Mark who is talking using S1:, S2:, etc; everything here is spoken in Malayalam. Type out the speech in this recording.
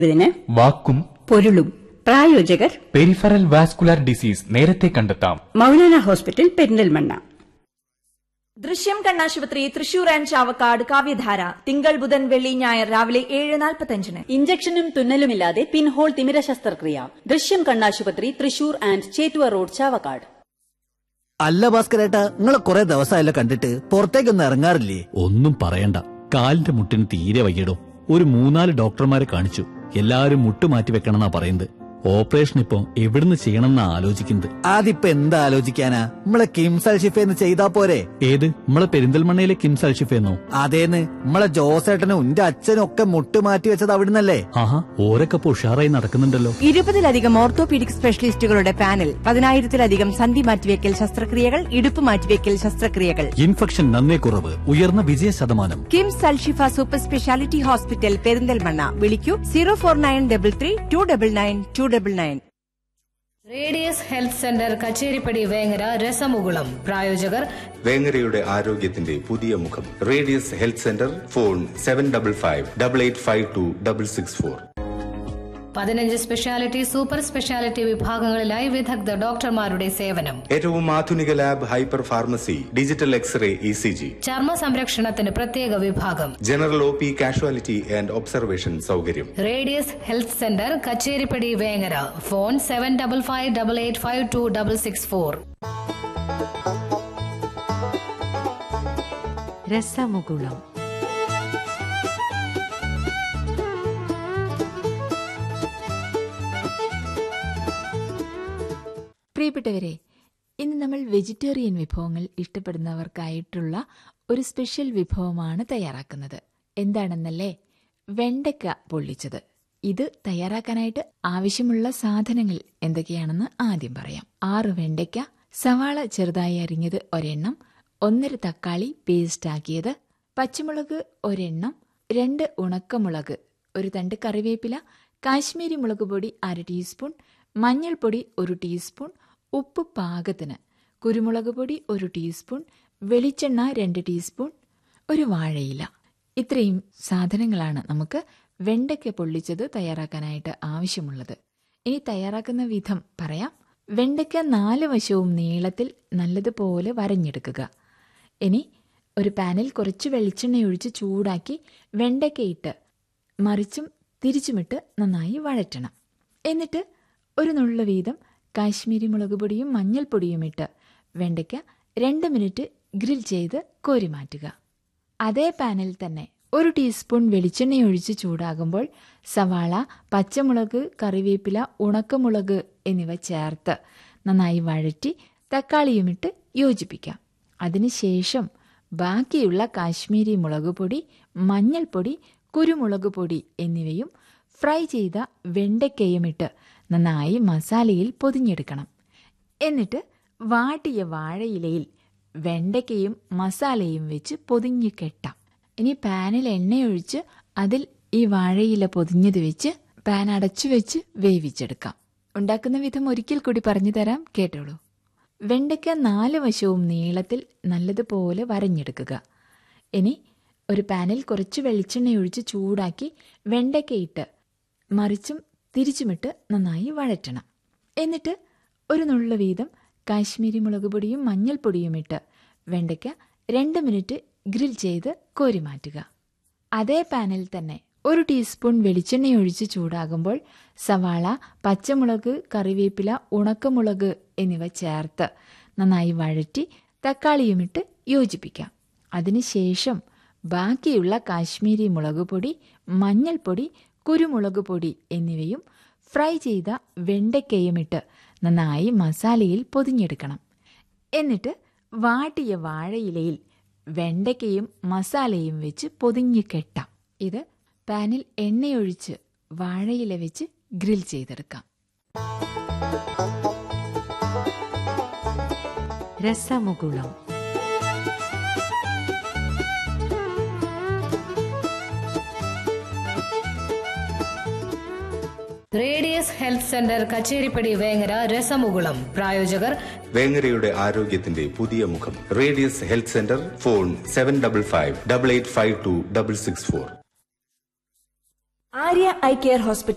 S1: ഇതിന്
S2: വാക്കും
S1: പൊരുളും പ്രായോജകർ
S2: പെരിഫറൽ വാസ്കുലാർ ഡിസീസ് നേരത്തെ കണ്ടെത്താം
S1: മൗലാന ഹോസ്പിറ്റൽ പെരിന്തൽമണ്ണ
S3: ദൃശ്യം കണ്ണാശുപത്രി തൃശൂർ ആൻഡ് ചാവക്കാട് കാവ്യധാര തിങ്കൾ ബുധൻ വെള്ളി ഞായർ രാവിലെ ഏഴ് നാൽപ്പത്തഞ്ചിന്
S1: ഇഞ്ചക്ഷനും തുന്നലുമില്ലാതെ പിൻഹോൾ തിമിര ശസ്ത്രക്രിയ ദൃശ്യം കണ്ണാശുപത്രി തൃശൂർ ആൻഡ് ചേറ്റുവ റോഡ് ചാവക്കാട്
S4: അല്ല ഭാസ്കരേട്ടാ നിങ്ങളെ കുറെ ദിവസമായല്ലോ കണ്ടിട്ട് പുറത്തേക്കൊന്നും ഇറങ്ങാറില്ലേ
S5: ഒന്നും പറയണ്ട കാലിന്റെ മുട്ടിന് തീരെ വയ്യടോ ഒരു മൂന്നാല് ഡോക്ടർമാരെ കാണിച്ചു എല്ലാവരും മുട്ട് മാറ്റി വെക്കണമെന്നാ പറയുന്നത് ഓപ്പറേഷൻ ഇപ്പൊ എവിടുന്ന് ചെയ്യണമെന്നാ ആലോചിക്കുന്നത്
S4: അതിപ്പോ എന്താ ആലോചിക്കാനാ നമ്മളെ കിംസൽ ഷിഫേന്ന് ചെയ്താ പോരെ
S5: ഏത് നമ്മളെ പെരിന്തൽമണ്ണയിലെ കിംസ് അൽഷിഫെന്നോ
S4: അതേന്ന് നമ്മളെ ജോസേട്ടനും എന്റെ അച്ഛനും ഒക്കെ മുട്ട് മാറ്റി വെച്ചത് അവിടുന്നല്ലേ
S5: ആഹാ ഓരൊക്കെ ഇപ്പൊ ഉഷാറായി നടക്കുന്നുണ്ടല്ലോ
S6: ഇരുപതിലധികം ഓർത്തോപീഡിക് സ്പെഷ്യലിസ്റ്റുകളുടെ പാനൽ പതിനായിരത്തിലധികം സന്ധി മാറ്റിവെക്കൽ ശസ്ത്രക്രിയകൾ ഇടുപ്പ് മാറ്റിവെക്കൽ ശസ്ത്രക്രിയകൾ
S5: ഇൻഫെക്ഷൻ നന്നേ കുറവ് ഉയർന്ന വിജയ ശതമാനം
S6: KIMS Al Shifa super speciality hospital Perinthalmanna വിളിക്കൂ zero four nine double three two double nine two double nine
S7: radius health centre Kacheripadi Vengara Rasamukulam പ്രായോജകർ
S8: വേങ്ങരയുടെ ആരോഗ്യത്തിന്റെ പുതിയ മുഖം radius health centre phone seven double five double eight five two double six four
S7: പതിനഞ്ച് സ്പെഷ്യാലിറ്റി സൂപ്പർ സ്പെഷ്യാലിറ്റി വിഭാഗങ്ങളിലായി വിദഗ്ധ ഡോക്ടർമാരുടെ സേവനം
S8: ഏറ്റവും ആധുനിക lab hyper pharmacy digital X-ray E C G
S7: ചർമ്മ സംരക്ഷണത്തിന് പ്രത്യേക വിഭാഗം
S8: general O P casualty and observation സൗകര്യം
S7: radius health centre Kacheripadi Vengara phone seven double five double eight five two double six four
S9: Rasamukulam പ്രിയപ്പെട്ടവരെ ഇന്ന് നമ്മൾ വെജിറ്റേറിയൻ വിഭവങ്ങൾ ഇഷ്ടപ്പെടുന്നവർക്കായിട്ടുള്ള ഒരു സ്പെഷ്യൽ വിഭവമാണ് തയ്യാറാക്കുന്നത് എന്താണെന്നല്ലേ വെണ്ടയ്ക്ക പൊള്ളിച്ചത് ഇത് തയ്യാറാക്കാനായിട്ട് ആവശ്യമുള്ള സാധനങ്ങൾ എന്തൊക്കെയാണെന്ന് ആദ്യം പറയാം ആറ് വെണ്ടയ്ക്ക സവാള ചെറുതായി അരിഞ്ഞത് ഒരെണ്ണം ഒന്നര തക്കാളി പേസ്റ്റ് ആക്കിയത് പച്ചമുളക് ഒരെണ്ണം രണ്ട് ഉണക്കമുളക് ഒരു തണ്ട് കറിവേപ്പില കാശ്മീരി മുളക് പൊടി അര ടീസ്പൂൺ മഞ്ഞൾപ്പൊടി ഒരു ടീസ്പൂൺ ഉപ്പ് പാകത്തിന് കുരുമുളക് പൊടി ഒരു ടീസ്പൂൺ വെളിച്ചെണ്ണ രണ്ട് ടീസ്പൂൺ ഒരു വാഴയില ഇത്രയും സാധനങ്ങളാണ് നമുക്ക് വെണ്ടയ്ക്ക പൊള്ളിച്ചത് തയ്യാറാക്കാനായിട്ട് ആവശ്യമുള്ളത് ഇനി തയ്യാറാക്കുന്ന വിധം പറയാം വെണ്ടയ്ക്ക നാല് വശവും നീളത്തിൽ നല്ലതുപോലെ വരഞ്ഞെടുക്കുക ഇനി ഒരു പാനിൽ കുറച്ച് വെളിച്ചെണ്ണ ഒഴിച്ച് ചൂടാക്കി വെണ്ടയ്ക്കയിട്ട് മറിച്ചും തിരിച്ചുമിട്ട് നന്നായി വഴറ്റണം എന്നിട്ട് ഒരു നുള്ള വീതം കാശ്മീരി മുളക് പൊടിയും മഞ്ഞൾപ്പൊടിയും ഇട്ട് വെണ്ടയ്ക്ക രണ്ട് മിനിറ്റ് ഗ്രിൽ ചെയ്ത് കോരി മാറ്റുക അതേ പാനിൽ തന്നെ ഒരു ടീസ്പൂൺ വെളിച്ചെണ്ണ ഒഴിച്ച് ചൂടാകുമ്പോൾ സവാള പച്ചമുളക് കറിവേപ്പില ഉണക്കമുളക് എന്നിവ ചേർത്ത് നന്നായി വഴറ്റി തക്കാളിയുമിട്ട് യോജിപ്പിക്കാം അതിനുശേഷം ബാക്കിയുള്ള കാശ്മീരി മുളക് പൊടി മഞ്ഞൾപ്പൊടി കുരുമുളക് പൊടി എന്നിവയും ഫ്രൈ ചെയ്ത വെണ്ടയ്ക്കയുമിട്ട് നന്നായി മസാലയിൽ പൊതിഞ്ഞെടുക്കണം എന്നിട്ട് വാട്ടിയ വാഴയിലയിൽ വെണ്ടയ്ക്കയും മസാലയും വെച്ച് പൊതിഞ്ഞു കെട്ടാം ഇനി പാനിൽ എണ്ണയൊഴിച്ച് അതിൽ ഈ വാഴയില പൊതിഞ്ഞത് വെച്ച് പാൻ അടച്ചു വെച്ച് വേവിച്ചെടുക്കാം ഉണ്ടാക്കുന്ന വിധം ഒരിക്കൽ കൂടി പറഞ്ഞു തരാം കേട്ടോളൂ വെണ്ടയ്ക്ക നാല് വശവും നീളത്തിൽ നല്ലതുപോലെ വരഞ്ഞെടുക്കുക ഇനി ഒരു പാനിൽ കുറച്ച് വെളിച്ചെണ്ണ ഒഴിച്ച് ചൂടാക്കി വെണ്ടയ്ക്കയിട്ട് മറിച്ചും തിരിച്ചുമിട്ട് നന്നായി വഴറ്റണം എന്നിട്ട് ഒരു നുള്ള വീതം കാശ്മീരി മുളക് പൊടിയും മഞ്ഞൾപ്പൊടിയും ഇട്ട് വെണ്ടയ്ക്ക രണ്ട് മിനിറ്റ് ഗ്രിൽ ചെയ്ത് കോരി മാറ്റുക അതേ പാനിൽ തന്നെ ഒരു ടീസ്പൂൺ വെളിച്ചെണ്ണ ഒഴിച്ച് ചൂടാകുമ്പോൾ സവാള പച്ചമുളക് കറിവേപ്പില ഉണക്കമുളക് എന്നിവ ചേർത്ത് നന്നായി വഴറ്റി തക്കാളിയുമിട്ട് യോജിപ്പിക്കാം അതിനുശേഷം ബാക്കിയുള്ള കാശ്മീരി മുളക് പൊടി മഞ്ഞൾപ്പൊടി കുരുമുളക് പൊടി എന്നിവയും ഫ്രൈ ചെയ്ത വെണ്ടയ്ക്കയുമിട്ട് നന്നായി മസാലയിൽ പൊതിഞ്ഞെടുക്കണം എന്നിട്ട് വാട്ടിയ വാഴയിലയിൽ വെണ്ടയ്ക്കയും മസാലയും വെച്ച് പൊതിഞ്ഞു കെട്ടാം ഇത് പാനിൽ എണ്ണയൊഴിച്ച് വാഴയില വെച്ച് ഗ്രിൽ ചെയ്തെടുക്കാം Rasamukulam
S7: radius health centre Kacheripadi Vengara Rasamukulam പ്രായോജകർ
S8: വേങ്ങരയുടെ ആരോഗ്യത്തിന്റെ പുതിയ മുഖം radius health centre phone seven double five double eight five two double six four
S3: Arya eye care hospital